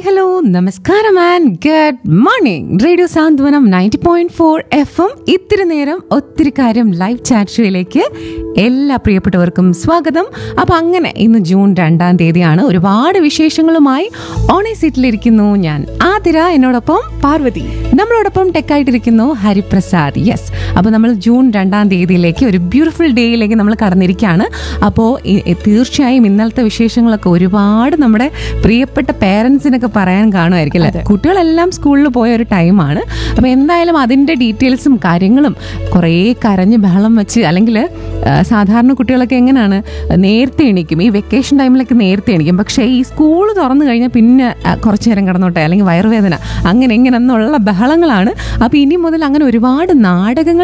hello നമസ്കാരം and good morning radio Santhwanam ninety point four F M ഇത്തിരി നേരം ഒത്തിരി കാര്യം ലൈവ് ചാറ്റ് ഷോയിലേക്ക് എല്ലാ പ്രിയപ്പെട്ടവർക്കും സ്വാഗതം അപ്പം അങ്ങനെ ഇന്ന് ജൂൺ രണ്ടാം തീയതിയാണ് ഒരുപാട് വിശേഷങ്ങളുമായി ഓണേ സീറ്റിലിരിക്കുന്നു ഞാൻ ആതിര എന്നോടൊപ്പം പാർവതി നമ്മളോടൊപ്പം ടെക്കായിട്ടിരിക്കുന്നു ഹരിപ്രസാദ് യെസ് അപ്പോൾ നമ്മൾ ജൂൺ രണ്ടാം തീയതിയിലേക്ക് ഒരു ബ്യൂട്ടിഫുൾ ഡേയിലേക്ക് നമ്മൾ കടന്നിരിക്കുകയാണ് അപ്പോൾ തീർച്ചയായും ഇന്നലത്തെ വിശേഷങ്ങളൊക്കെ ഒരുപാട് നമ്മുടെ പ്രിയപ്പെട്ട പേരൻസിനൊക്കെ പറയാൻ കാണുമായിരിക്കും അല്ലേ കുട്ടികളെല്ലാം സ്കൂളിൽ പോയ ഒരു ടൈമാണ് അപ്പോൾ എന്തായാലും അതിൻ്റെ ഡീറ്റെയിൽസും കാര്യങ്ങളും കുറേ കരഞ്ഞ് ബഹളം വെച്ച് അല്ലെങ്കിൽ സാധാരണ കുട്ടികളൊക്കെ എങ്ങനെയാണ് നേരത്തെ എണീക്കും ഈ വെക്കേഷൻ ടൈമിലൊക്കെ നേരത്തെ എണീക്കും പക്ഷേ ഈ സ്കൂൾ തുറന്നു കഴിഞ്ഞാൽ പിന്നെ ആ, കുറച്ച് നേരം കിടന്നോട്ടെ അല്ലെങ്കിൽ വയറുവേദന അങ്ങനെ ഇങ്ങനെ എന്നുള്ള ബഹളങ്ങളാണ് അപ്പോൾ ഇനി മുതൽ അങ്ങനെ ഒരുപാട് നാടകങ്ങൾ